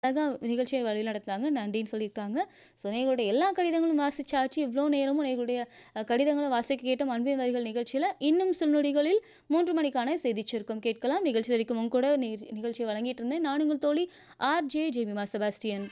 அழகா நிகழ்ச்சிய வழிநடத்துனாங்க. நன்றின்னு சொல்லியிருக்காங்க. ஸோ நேயர்களுடைய எல்லா கடிதங்களும் வாசிச்சாச்சு. இவ்ளோ நேரமும் நேயர்களுடைய அ கடிதங்கள வாசிக்க கேட்டோம் அன்பின் வரிகள் நிகழ்ச்சியில. இன்னும் சில நொடிகளில் 3 மணிக்கான செய்திச் சுருக்கம் கேட்கலாம். நிகழ்ச்சி வரைக்கும் உங்க கூட நி நிகழ்ச்சிய வழங்கிட்டு இருந்தேன். நான் உங்கள் தோழி ஆர்.ஜே. ஜெமிமா செபாஸ்டியன்.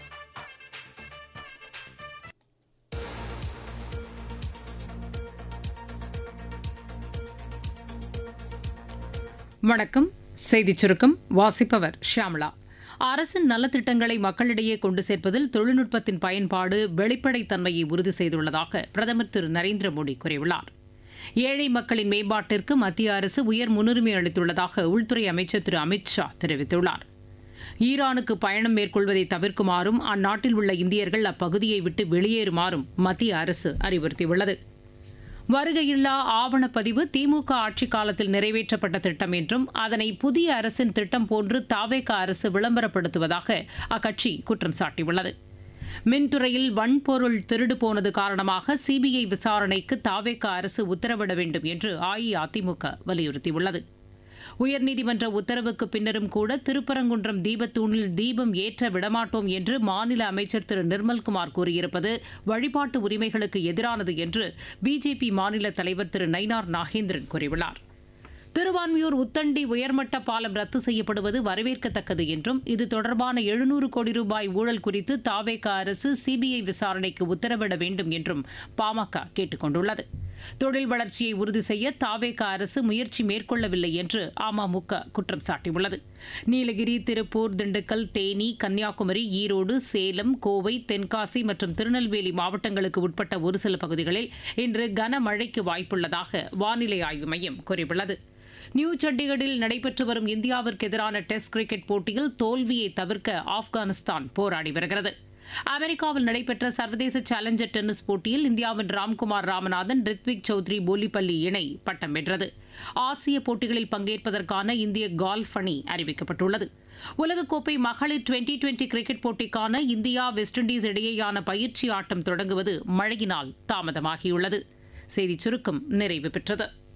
வணக்கம் செய்திச் சுருக்கம் வாசிப்பவர் ஷியாமளா அரசின் நலத்திட்டங்களை மக்களிடையே கொண்டு சேர்ப்பதில் தொழில்நுட்பத்தின் பயன்பாடு வெளிப்படைத்தன்மையை உறுதி செய்துள்ளதாக பிரதமர் திரு நரேந்திர மோடி கூறியுள்ளார் ஏழை மக்களின் மேம்பாட்டிற்கு மத்திய அரசு உயர் முன்னுரிமை அளித்துள்ளதாக உள்துறை அமைச்சர் திரு அமித் ஷா தெரிவித்துள்ளார் ஈரானுக்கு பயணம் மேற்கொள்வதை தவிர்க்குமாறும் அந்நாட்டில் உள்ள இந்தியர்கள் அப்பகுதியை விட்டு வெளியேறுமாறும் மத்திய அரசு அறிவுறுத்தியுள்ளது வருகையில்லா ஆவணப்பதிவு திமுக ஆட்சிக் காலத்தில் நிறைவேற்றப்பட்ட திட்டம் என்றும் அதனை புதிய அரசின் திட்டம் போன்று தாவேக அரசு விளம்பரப்படுத்துவதாக அக்கட்சி குற்றம் சாட்டியுள்ளது மின்துறையில் வன்பொருள் திருடு போனது காரணமாக சிபிஐ விசாரணைக்கு தாவேக அரசு உத்தரவிட வேண்டும் என்று அஇஅதிமுக வலியுறுத்தியுள்ளது உயர்நீதிமன்ற உத்தரவுக்கு பின்னரும் கூட திருப்பரங்குன்றம் தீபத்தூணில் தீபம் ஏற்ற விடமாட்டோம் என்று மாநில அமைச்சர் திரு நிர்மல்குமார் கூறியிருப்பது வழிபாட்டு உரிமைகளுக்கு எதிரானது என்று பிஜேபி மாநில தலைவர் திரு நயினார் நாகேந்திரன் கூறியுள்ளார் திருவான்மியூர் உத்தண்டி உயர்மட்ட பாலம் ரத்து செய்யப்படுவது வரவேற்கத்தக்கது என்றும் இது தொடர்பான எழுநூறு கோடி ரூபாய் ஊழல் குறித்து தாவேக அரசு சிபிஐ விசாரணைக்கு உத்தரவிட வேண்டும் என்றும் பாமக கேட்டுக் கொண்டுள்ளது தொழில் வளர்ச்சியை உறுதி செய்ய தாவேக அரசு முயற்சி மேற்கொள்ளவில்லை என்று அமமுக குற்றம் சாட்டியுள்ளது நீலகிரி திருப்பூர் திண்டுக்கல் தேனி கன்னியாகுமரி ஈரோடு சேலம் கோவை தென்காசி மற்றும் திருநெல்வேலி மாவட்டங்களுக்கு உட்பட்ட ஒரு சில பகுதிகளில் இன்று கனமழைக்கு வாய்ப்புள்ளதாக வானிலை ஆய்வு மையம் கூறியுள்ளது நியூ சண்டிகரில் நடைபெற்று வரும் இந்தியாவிற்கு எதிரான டெஸ்ட் கிரிக்கெட் போட்டியில் தோல்வியை தவிர்க்க ஆப்கானிஸ்தான் போராடி வருகிறது அமெரிக்காவில் நடைபெற்ற சர்வதேச சேலஞ்சர் டென்னிஸ் போட்டியில் இந்தியாவின் ராம்குமார் ராமநாதன் ரித்விக் சௌத்ரி போலிப்பள்ளி இணை பட்டம் வென்றது ஆசிய போட்டிகளில் பங்கேற்பதற்கான இந்திய கால்ஃப் அணி அறிவிக்கப்பட்டுள்ளது உலகக்கோப்பை மகளிர் டுவெண்டி டுவெண்டி கிரிக்கெட் போட்டிக்கான இந்தியா வெஸ்ட் இண்டீஸ் இடையேயான பயிற்சி ஆட்டம் தொடங்குவது மழையினால் தாமதமாகியுள்ளது செய்திச் சுருக்கம் நிறைவு பெற்றது